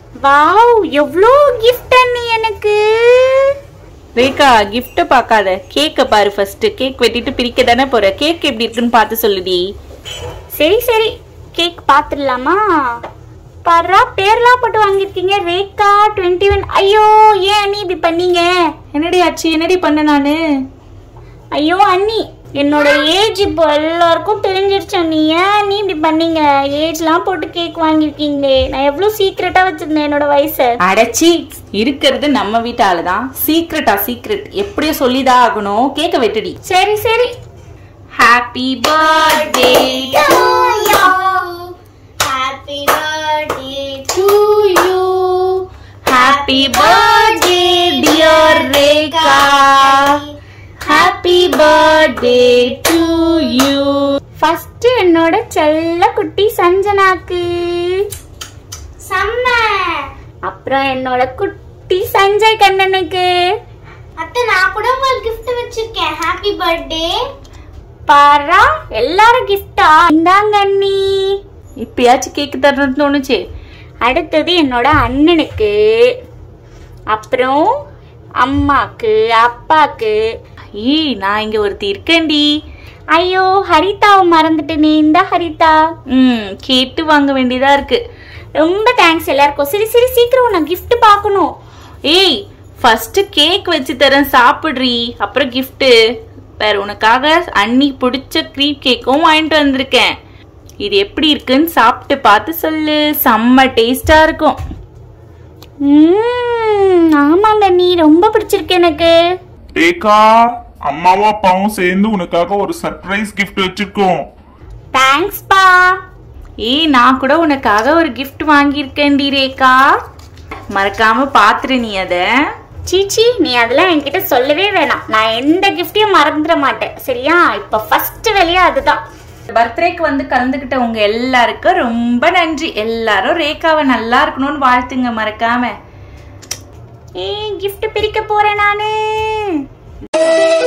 Wow எவ்வளோ gift அண்ணி எனக்கு ரேகா கிஃப்ட்டை பார்க்காத கேக்கை பாரு ஃபர்ஸ்ட் கேக் வெட்டிட்டு பிரிக்க தானே போற கேக் எப்படி இருக்குன்னு பார்த்து சொல்லுடி சரி சரி கேக் பார்த்துடலாமா பர்றா பேர்லாம் போட்டு வாங்கியிருக்கீங்க ரேகா டுவெண்ட்டி ஒன் ஐயோ ஏன் அண்ணி இப்படி பண்ணீங்க என்னடி ஆச்சு என்னடி பண்ண நானு ஐயோ அண்ணி என்னோட ஏஜ் இப்போ எல்லாருக்கும் தெரிஞ்சிருச்சு அண்ணி ஏன் அண்ணி இப்படி பண்ணீங்க ஏஜ்லாம் போட்டு கேக் வாங்கியிருக்கீங்களே நான் எவ்வளோ சீக்ரெட்டாக வச்சிருந்தேன் என்னோட வயசை அடைச்சி இருக்கிறது நம்ம வீட்டு ஆளு தான் சீக்ரெட்டா சீக்ரெட் எப்படியோ சொல்லிதான் ஆகணும் கேக்க வெட்டுடி சரி சரி happy birthday Happy birthday to you. Happy birthday dear Rekha happy birthday to you first என்னோட செல்ல குட்டி சஞ்சனாக்கு செம்ம அப்புறம் என்னோட குட்டி சஞ்சய் கண்ணனுக்கு அத்தை நான் கூட உங்களுக்கு gift வச்சிருக்கேன் ஹாப்பி பர்த்டே பாரா எல்லாரும் கிஃப்டா இந்தாங்க அண்ணி இப்பயாச்சும் கேக் தரணும்னு தோணுச்சு அடுத்தது என்னோட அண்ணனுக்கு அப்புறம் அம்மாக்கு அப்பாக்கு ஏய் நான் இங்க ஒருத்தி இருக்கேன்டி ஐயோ ஹரிதாவை மறந்துட்டேனே இந்த ஹரிதா ம் கேட்டு வாங்க வேண்டியதா இருக்கு ரொம்ப தேங்க்ஸ் எல்லாருக்கும் சரி சரி சீக்கிரம் நான் gift பார்க்கணும் ஏய் ஃபர்ஸ்ட் கேக் வச்சு தரேன் சாப்பிடுறி அப்புறம் gift வேற உனக்காக அண்ணி பிடிச்ச க்ரீம் கேக்கும் வாங்கிட்டு வந்திருக்கேன் இது எப்படி இருக்குன்னு சாப்பிட்டு பார்த்து சொல்லு செம்ம டேஸ்டா இருக்கும் ம் ஆமாங்க நீ ரொம்ப பிடிச்சிருக்கு எனக்கு ரேகா அம்மாவும் அப்பாவும் சேர்ந்து உனக்காக ஒரு சர்ப்ரைஸ் gift வச்சிருக்கோம் தேங்க்ஸ் பா ஏய் நான் கூட உனக்காக ஒரு gift வாங்கியிருக்கேன்டி ரேகா மறக்காம பாத்துரு நீ அத சீச்சி நீ அதெல்லாம் என்கிட்ட சொல்லவே வேணாம் நான் எந்த கிஃப்டையும் மறந்துட மாட்டேன் சரியா இப்போ ஃபர்ஸ்ட் வேலையா அதுதான் பர்த்டேக்கு வந்து கலந்துக்கிட்ட உங்க எல்லாருக்கும் ரொம்ப நன்றி எல்லாரும் ரேகாவை நல்லா இருக்கணும்னு வாழ்த்துங்க மறக்காம ஏய் gift பிரிக்க போறேன் நானு